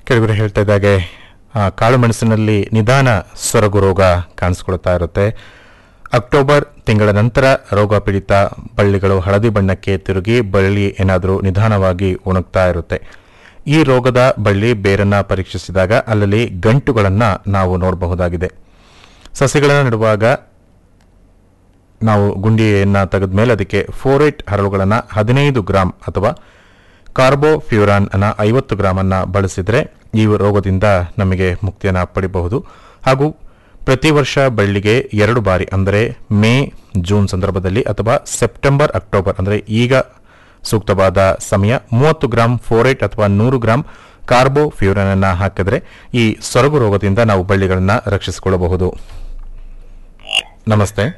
ಕೆಲವರು ಹೇಳ್ತಾ ಇದ್ದಾಗೆ ಆ, ಕಾಳು ಮೆಣಸಿನಲ್ಲಿ ನಿಧಾನ ಸೊರಗು ರೋಗ ಕಾಣಿಸ್ಕೊಳ್ತಾ ಇರುತ್ತೆ ಅಕ್ಟೋಬರ್ ತಿಂಗಳ ನಂತರ ರೋಗ ಪೀಡಿತ ಬಳ್ಳಿಗಳು ಹಳದಿ ಬಣ್ಣಕ್ಕೆ ತಿರುಗಿ ಬಳ್ಳಿ ಏನಾದರೂ ನಿಧಾನವಾಗಿ ಒಣಗ್ತಾ ಇರುತ್ತೆ ಈ ರೋಗದ ಬಳ್ಳಿ ಬೇರನ್ನ ಪರೀಕ್ಷಿಸಿದಾಗ ಅಲ್ಲಲ್ಲಿ ಗಂಟುಗಳನ್ನು ನಾವು ನೋಡಬಹುದಾಗಿದೆ ಸಸಿಗಳನ್ನು ನೆಡುವಾಗ ನಾವು ಗುಂಡಿಯನ್ನು ತೆಗೆದ ಮೇಲೆ ಅದಕ್ಕೆ ಫೋರೇಟ್ ಹರಳುಗಳನ್ನು ಹದಿನೈದು ಗ್ರಾಂ ಅಥವಾ ಕಾರ್ಬೋಫ್ಯೂರಾನ್ ಅನ್ನ ಐವತ್ತು ಗ್ರಾಮ್ ಅನ್ನ ಬಳಸಿದರೆ ಈ ರೋಗದಿಂದ ನಮಗೆ ಮುಕ್ತಿಯನ್ನು ಪಡಿಬಹುದು ಹಾಗೂ ಪ್ರತಿ ವರ್ಷ ಬಳ್ಳಿಗೆ ಎರಡು ಬಾರಿ ಅಂದರೆ ಮೇ ಜೂನ್ ಸಂದರ್ಭದಲ್ಲಿ ಅಥವಾ ಸೆಪ್ಟೆಂಬರ್ ಅಕ್ಟೋಬರ್ ಅಂದರೆ ಈಗ ಸೂಕ್ತವಾದ ಸಮಯ ಮೂವತ್ತು ಗ್ರಾಂ ಫೋರೇಟ್ ಅಥವಾ ನೂರು ಗ್ರಾಂ ಕಾರ್ಬೋಫ್ಯೂರನ್ ಅನ್ನ ಹಾಕಿದ್ರೆ ಈ ಸೊರಗು ರೋಗದಿಂದ ನಾವು ಬಳ್ಳಿಗಳನ್ನ ರಕ್ಷಿಸಿಕೊಳ್ಳಬಹುದು ನಮಸ್ತೆ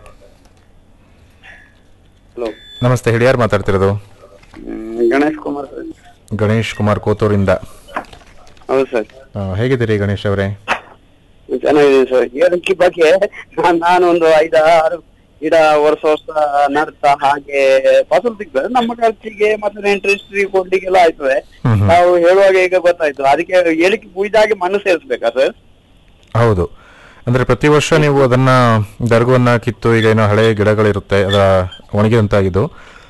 ಹಲೋ ನಮಸ್ತೆ ಹೇಳಿ ಯಾರು ಮಾತಾಡ್ತಿರೋದು ಗಣೇಶ್ ಕುಮಾರ್ ಸರ್ ಗಣೇಶ್ ಕುಮಾರ್ ಕೋತೂರಿಂದ ಹೌದು ಸರ್ ಆ, ಹೇಗಿದ್ದೀರಿ ಗಣೇಶ್ ಅವರೇ ಚೆನ್ನಾಗಿದೆ ಸರ್ ಏಲಕ್ಕಿ ಬಗ್ಗೆ ನಾನ್- ನಾನು ಒಂದು ಐದು ಆರು ಗಿಡ ವರ್ಷ ವರ್ಷ ನಡ್ತಾ ಹಾಗೆ ಫಸಲು ಸಿಗ್ತದೆ ನಮ್ಮ ಖರ್ಚಿಗೆ ಮತ್ತೆ ನೆಂಟ್ರಿಸ್ಟ್ರಿ ಕೊಡ್ಲಿಕ್ಕೆಲ್ಲ ಆಯ್ತದೆ ಹ್ಮ್ ಹ್ಮ್. ನಾವು ಹೇಳುವಾಗ ಈಗ ಗೊತ್ತಾಯ್ತು ಅದಕ್ಕೆ ಏಲಕ್ಕಿ ಕುಯ್ದಾಗೆ ಮಣ್ಣು ಸೇರಿಸ್ಬೇಕಾ ಸರ್ ಹೌದು ಅಂದ್ರೆ ಪ್ರತಿ ವರ್ಷ ನೀವು ಅದನ್ನ ದರ್ಗವನ್ನ ಕಿತ್ತು ಈಗ ಏನೋ ಹಳೆಯ ಗಿಡಗಳಿರುತ್ತೆ ಅದರ ಒಣಗಿದಂತಾಗಿದ್ದು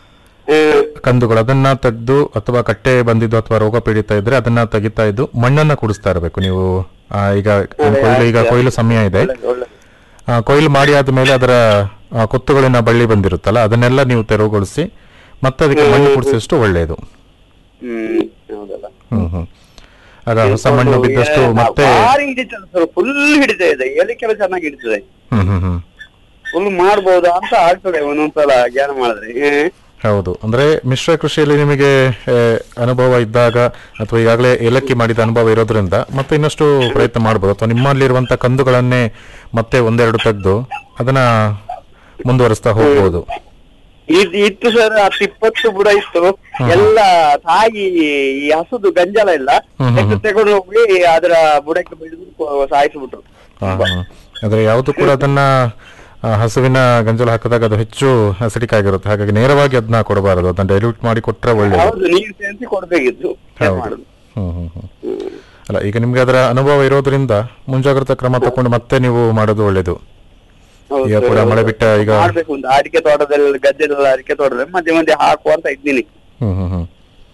ಕಂದುಗಳು ಅದನ್ನ ತೆಗೆದು ಅಥವಾ ಕಟ್ಟೆ ಬಂದಿದ್ದು ಅಥವಾ ರೋಗ ಪೀಡಿತ ಇದ್ರೆ ಅದನ್ನ ತೆಗಿತಾ ಇದ್ದು ಮಣ್ಣನ್ನ ಕುಡಿಸ್ತಾ ಇರಬೇಕು ನೀವು ಆ, ಈಗ ಕೊಯ್ಲು ಈಗ ಕೊಯ್ಲು ಸಮಯ ಇದೆ ಒಳ್ಳೆ ಒಳ್ಳೆ ಆ, ಕೊಯ್ಲು ಮಾಡಿ ಆದ್ಮೇಲೆ ಅದರ ಆ, ಕೊತ್ತುಗಳಿನ ಬಳ್ಳಿ ಬಂದಿರುತ್ತಲ್ಲ ಅದನ್ನೆಲ್ಲ ನೀವು ತೆರವುಗೊಳಿಸಿ ಮತ್ತೆ ಅದಕ್ಕೆ ಮಣ್ಣು ಕುಡಿಸಿದಷ್ಟು ಒಳ್ಳೆಯದು ಹ್ಮ್ ಹೌದಲ್ಲ ಹ್ಮ್ ಹ್ಮ್ ಆಗ ಹೊಸ ಮಣ್ಣು ಬಿದ್ದಷ್ಟು ಏ, ಮತ್ತೆ ಭಾರಿ ಹಿಡಿತದೆ ಸರ್ ಫುಲ್ ಹಿಡಿತಾ ಇದೆ ಏಲಕ್ಕೆಲ್ಲ ಚೆನ್ನಾಗಿ ಹಿಡಿತದೆ ಹ್ಮ್ ಹ್ಮ್ ಹ್ಮ್ ಫುಲ್ ಮಾಡ್ಬೋದಾ ಅಂತ ಆಗ್ತದೆ ಒಂದೊಂದ್ಸಲ ಜ್ಞಾನ ಮಾಡಿದ್ರೆ ಏ, ಹೌದು ಅಂದ್ರೆ ಮಿಶ್ರ ಕೃಷಿಯಲ್ಲಿ ನಿಮಗೆ ಆ, ಅನುಭವ ಇದ್ದಾಗ ಅಥವಾ ಈಗಾಗಲೇ ಏಲಕ್ಕಿ ಮಾಡಿದ ಅನುಭವ ಇರೋದ್ರಿಂದ ಮತ್ತೆ ಇನ್ನಷ್ಟು ಪ್ರಯತ್ನ ಮಾಡಬಹುದು ಅಥವಾ ನಿಮ್ಮಲ್ಲಿರುವಂತ ಕಂದುಗಳನ್ನೇ ಮತ್ತೆ ಒಂದೆರಡು ತೆಗೆದು ಅದನ್ನ ಮುಂದುವರಿಸ್ತಾ ಹೋಗ್ಬೋದು ಇದ್ ಇತ್ತು ಸರ್ ಹತ್ತು ಇಪ್ಪತ್ತು ಬುಡ ಇತ್ತು ಎಲ್ಲ ತಾಯಿ ಈ ಹಸುದು ಗಂಜಲ ಎಲ್ಲ ಹ್ಮ್ ಹ್ಮ್ ತೆಗ್ದು ತಗೊಂಡು ಹೋಗಿ ಅದರ ಬುಡಕ್ಕೆ ಬಿಡಿದು ಕೊ- ಸಾಯಿಸ್ಬಿಟ್ರು ಹಾ, ಹಾ. ಆದ್ರೆ ಯಾವುದು ಕೂಡ ಅದನ್ನ ಆ, ಹಸುವಿನ ಗಂಜಲು ಹಾಕಿದಾಗ ಅದು ಹೆಚ್ಚು ಅಸಿಡಿಕ್ ಆಗಿರುತ್ತೆ ಹಾಗಾಗಿ ನೇರವಾಗಿ ಅದನ್ನ ಕೊಡಬಾರದು ಅದನ್ನ ಡೈಲ್ಯೂಟ್ ಮಾಡಿ ಕೊಟ್ರೆ ಒಳ್ಳೆಯದು ಹೌದು ನೀರು ಸೇರಿಸಿ ಕೊಡ್ಬೇಕಿತ್ತು ಏನ್ ಹೌದು ಮಾಡುದು ಹ್ಮ್ ಹ್ಮ್ ಹ್ಮ್ ಅಲ್ಲ ಈಗ ನಿಮ್ಗೆ ಅದರ ಅನುಭವ ಇರೋದ್ರಿಂದ ಮುಂಜಾಗ್ರತಾ ಕ್ರಮ ತಕೊಂಡು ಮತ್ತೆ ನೀವು ಮಾಡೋದು ಒಳ್ಳೇದು ಹೌದು ಈಗ ಕೂಡ sir, ಮಳೆ ಹೌದು. ಬಿಟ್ಟ ಈಗ ಮಾಡ್ಬೇಕು ಅಂತ ಅಡಿಕೆ ತೋಟದಲ್ಲಿ ಗದ್ದೆಲ್ಲ ಅಡಿಕೆ ತೋಟದಲ್ಲಿ ಮಧ್ಯೆ ಮಧ್ಯೆ ಹಾಕುವ ಅಂತ ಇದ್ದೀನಿ ಹ್ಮ್ ಹ್ಮ್ ಹ್ಮ್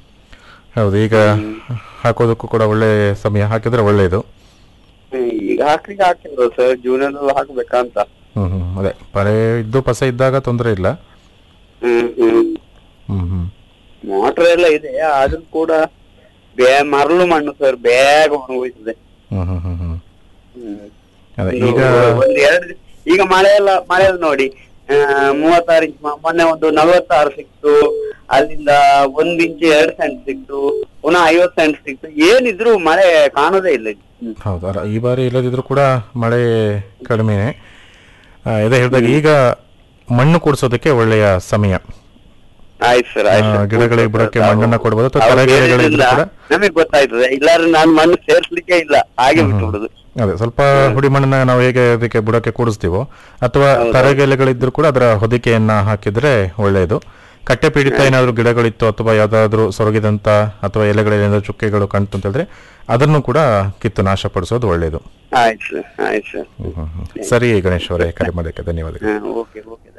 ಹೌದು ಈಗ ಹಾಕೋದಕ್ಕೂ ಕೂಡ ಒಳ್ಳೆ ಸಮಯ ಹಾಕಿದ್ರೆ ಒಳ್ಳೆಯದು ಹ್ಮ್, ಈಗ ಹಾಕ್ಲಿಕ್ಕೆ ಹಾಕಿದ್ರು ಸರ್ ಜೂನಲ್ಲೆಲ್ಲ ಹಾಕ್ಬೇಕಾ ಅಂತ ಹ್ಮ್ ಹ್ಮ್ ಅದೇ ಪರೆ ಇದ್ದು ಪಸ ಇದ್ದಾಗ ತೊಂದರೆ ಇಲ್ಲ ಹ್ಮ್ ಹ್ಮ್ ಹ್ಮ್ ಹ್ಮ್ ಮೋಟರ್ ಎಲ್ಲ ಇದೆ ಆದ್ರೂ ಕೂಡ ಬೇ ಮರಳು ಮಣ್ಣು ಸರ್ ಬೇಗ ಒಣಗೋಯ್ತದೆ ಹ್ಮ್ ಹ್ಮ್ ಹ್ಮ್ ಹ್ಮ್ ಹ್ಮ್. ಅದೇ ಒಂದು- ಈಗ ಒಂದು ಎರಡು ದಿ- ಈಗ ಮಳೆ ಎಲ್ಲ ಮಳೆ ಎಲ್ಲ ನೋಡಿ ಆ, ಮೂವತ್ತಾರು ಇಂಚ್ ಮ- ಮೊನ್ನೆ ಒಂದು ನಲವತ್ತಾರು ಸಿಕ್ತು ಅಲ್ಲಿಂದ ಒಂದ್ ಇಂಚ್ ಎರಡು ಸೆಂಟ್ ಸಿಕ್ತು ಪುನಃ ಐವತ್ತು ಸೆಂಟ್ ಸಿಕ್ತು ಏನಿದ್ರು ಮಳೆ ಕಾಣೋದೇ ಇಲ್ಲ ಇಲ್ಲಿ. ಹ್ಮ್. ಹೌದು ಅಲ್ಲ ಈ ಬಾರಿ ಇಲ್ಲದಿದ್ರು ಕೂಡ ಮಳೆ ಕಡಿಮೆನೆ ಆ, ಇದೇ ಹೇಳಿದಾಗ ಈಗ ಮಣ್ಣು ಕೂಡಿಸೋದಕ್ಕೆ ಒಳ್ಳೆಯ ಸಮಯ ಆಯ್ತು ಸರ್ ಆಯ್ತು ಆ, sir. ಗಿಡಗಳಿಗೆ ಬುಡಕ್ಕೆ ನಾವು- ಮಣ್ಣನ್ನ ಕೊಡ್ಬೋದು ಅಥವಾ ಅವ್ರು ತರಗೆಲೆಗಳಿದ್ರೆ ಹೇಳಿದ್ರಿಂದ ಕೂಡ ನಮಗೆ ಗೊತ್ತಾಯ್ತದೆ ಇಲ್ಲಾದ್ರೆ ನಾನು ಮಣ್ಣು ಸೇರ್ಸ್ಲಿಕ್ಕೆ ಇಲ್ಲ ಹಾಗೆ ಬಿಟ್ಟು ಬಿಡುದು ಅದೇ ಸ್ವಲ್ಪ ಹುಡಿ ಮಣ್ಣನ್ನ ನಾವು ಹೇಗೆ ಅದಕ್ಕೆ ಬುಡಕ್ಕೆ ಕೂಡಿಸ್ತೀವೋ ಅಥವಾ ತರಗೆಲೆಗಳಿದ್ರು ಕೂಡ ಅದರ ಹೊದಿಕೆಯನ್ನ ಹಾಕಿದ್ರೆ ಒಳ್ಳೆಯದು ಕಟ್ಟೆ ಪೀಡಿತ ಏನಾದರೂ ಗಿಡಗಳಿತ್ತು ಅಥವಾ ಯಾವ್ದಾದ್ರು ಸೊರಗಿದಂತ ಅಥವಾ ಎಲೆಗಳಲ್ಲಿ ಚುಕ್ಕೆಗಳು ಕಾಣ್ತು ಅಂತ ಹೇಳಿದ್ರೆ ಅದನ್ನು ಕೂಡ ಕಿತ್ತು ನಾಶಪಡಿಸೋದು ಒಳ್ಳೆಯದು ಆಯ್ತು ಸರ್ ಆಯ್ತು ಸರ್ ಹ್ಮ್, ಹ್ಮ್, ಹ್ಮ್. ಸರಿ ಗಣೇಶ್ ಅವರೇ ಕರೆ ಮಾಡೋಕ್ಕೆ ಧನ್ಯವಾದಗಳು ಹಾ ಓಕೆ ಓಕೆ